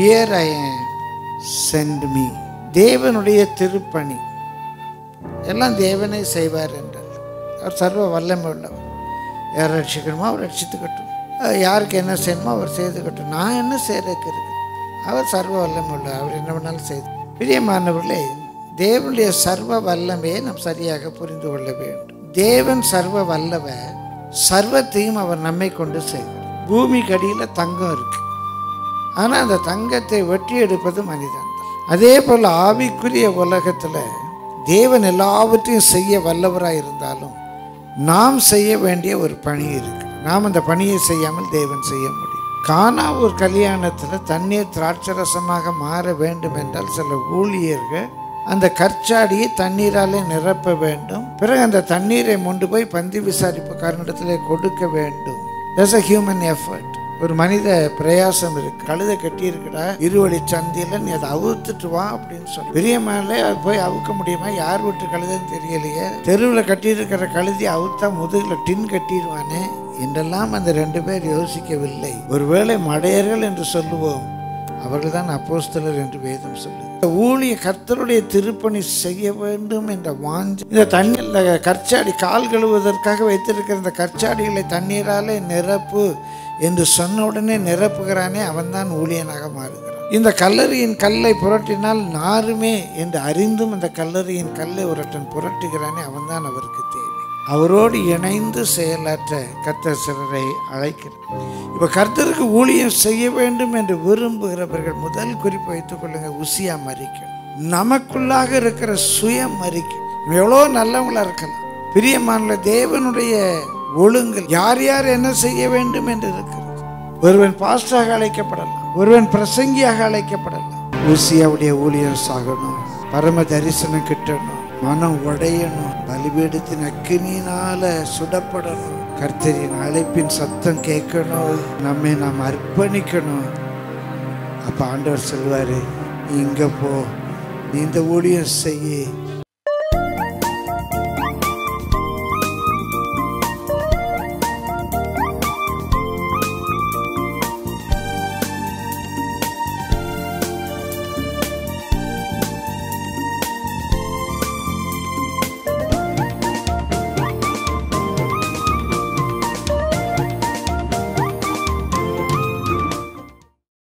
here I sent me தேவனுடைய திருப்பணி எல்லாம் தேவனே செய்வார் என்றார் அவர் சர்வ வல்லமை உள்ளவர் யார் ரட்சிக்கணுமோ அவர் ரட்சித்துக்கட்டும் அஹ் யாருக்கு என்ன செய்யணுமோ அவர் செய்துக்கட்டும் நான் என்ன செய்யறதுக்கு இருக்கு அவர் சர்வ வல்லமை உள்ளவர் அவர் என்ன வேணாலும் செய்து பிரியமானவர்களே தேவனுடைய சர்வ வல்லமையை நாம் சரியாக புரிந்து கொள்ள வேண்டும் தேவன் சர்வ வல்லவர் சர்வத்தையும் அவர் நம்மை கொண்டு செய்வார் பூமிக்கு அடியில் தங்கம் இருக்கு ஆனால் அந்த தங்கத்தை வெட்டி எடுப்பது மனிதன் அதே போல் ஆவிக்குரிய உலகத்தில் தேவன் எல்லாவற்றையும் செய்ய வல்லவராக இருந்தாலும் நாம் செய்ய வேண்டிய ஒரு பணி இருக்கு நாம் அந்த பணியை செய்யாமல் தேவன் செய்ய முடியும் காணா ஒரு கல்யாணத்தில் தண்ணீர் திராட்சரசமாக மாற வேண்டும் என்றால் சில ஊழியர்கள் அந்த கற்சாடியை தண்ணீராலே நிரப்ப வேண்டும் பிறகு அந்த தண்ணீரை கொண்டு போய் பந்தி விசாரிப்புக்காரனிடத்தில் கொடுக்க வேண்டும் தட்ஸ் அ ஹியூமன் எஃபர்ட் ஒரு மனித பிரயாசம் இருக்கு கழுதை கட்டி இருக்குடா இருவழி சந்தியில் நீ அதை அவுத்துட்டு வா அப்படின்னு சொல்லி பெரிய மேலே அது போய் அவுக்க முடியுமா யார் வீட்டு கழுதைன்னு தெரியலையே தெருவில் கட்டியிருக்கிற கழுதி அவுத்தா முதுகில் டின் கட்டிடுவானே என்றெல்லாம் அந்த ரெண்டு பேர் யோசிக்கவில்லை ஒருவேளை மடையர்கள் என்று சொல்லுவோம் அவர்கள் தான் அப்போஸ்தலர் என்று வேதம் சொல்லுது இந்த ஊழிய கர்த்தருடைய திருப்பணி செய்ய வேண்டும் என்ற வாஞ்சி இந்த தண்ணீரில் கற்சாடி கால் கழுவுவதற்காக வைத்திருக்கிற இந்த கற்சாடிகளை தண்ணீராலே நிரப்பு என்று சொன்ன உடனே நிரப்புகிறானே அவன்தான் ஊழியனாக மாறுகிறான் இந்த கல்லறியின் கல்லை புரட்டினால் நாருமே என்று அறிந்தும் இந்த கல்லறியின் கல்லை ஒருத்தன் புரட்டுகிறானே அவன்தான் அவருக்கு தேவை அவரோடு இணைந்து செயலாற்ற கர்த்தர் சிலரை அழைக்கிறார் இப்போ கர்த்தருக்கு ஊழியம் செய்ய வேண்டும் என்று விரும்புகிறவர்கள் முதல் குறிப்பு வைத்துக் கொள்ளுங்க உசியா மறிக்கணும் நமக்குள்ளாக இருக்கிற சுயம் மறிக்கும் எவ்வளோ நல்லவங்களா இருக்கலாம் பிரியமான தேவனுடைய ஒழுங்கல் யார் யார் என்ன செய்ய வேண்டும் என்று இருக்கிறது ஒருவன் பாஸ்டாக அழைக்கப்படலாம் ஒருவன் பிரசங்கியாக அழைக்கப்படலாம் ஊசியாவுடைய ஊழியர் சாகணும் பரம தரிசனம் கிட்டணும் மனம் உடையணும் பலிபீடத்தின் அக்கினியினால சுடப்படணும் கர்த்தரின் அழைப்பின் சத்தம் கேட்கணும் நம்மை நாம் அர்ப்பணிக்கணும் அப்ப ஆண்டவர் சொல்வாரு இங்க போ நீ இந்த ஊழியம் செய்ய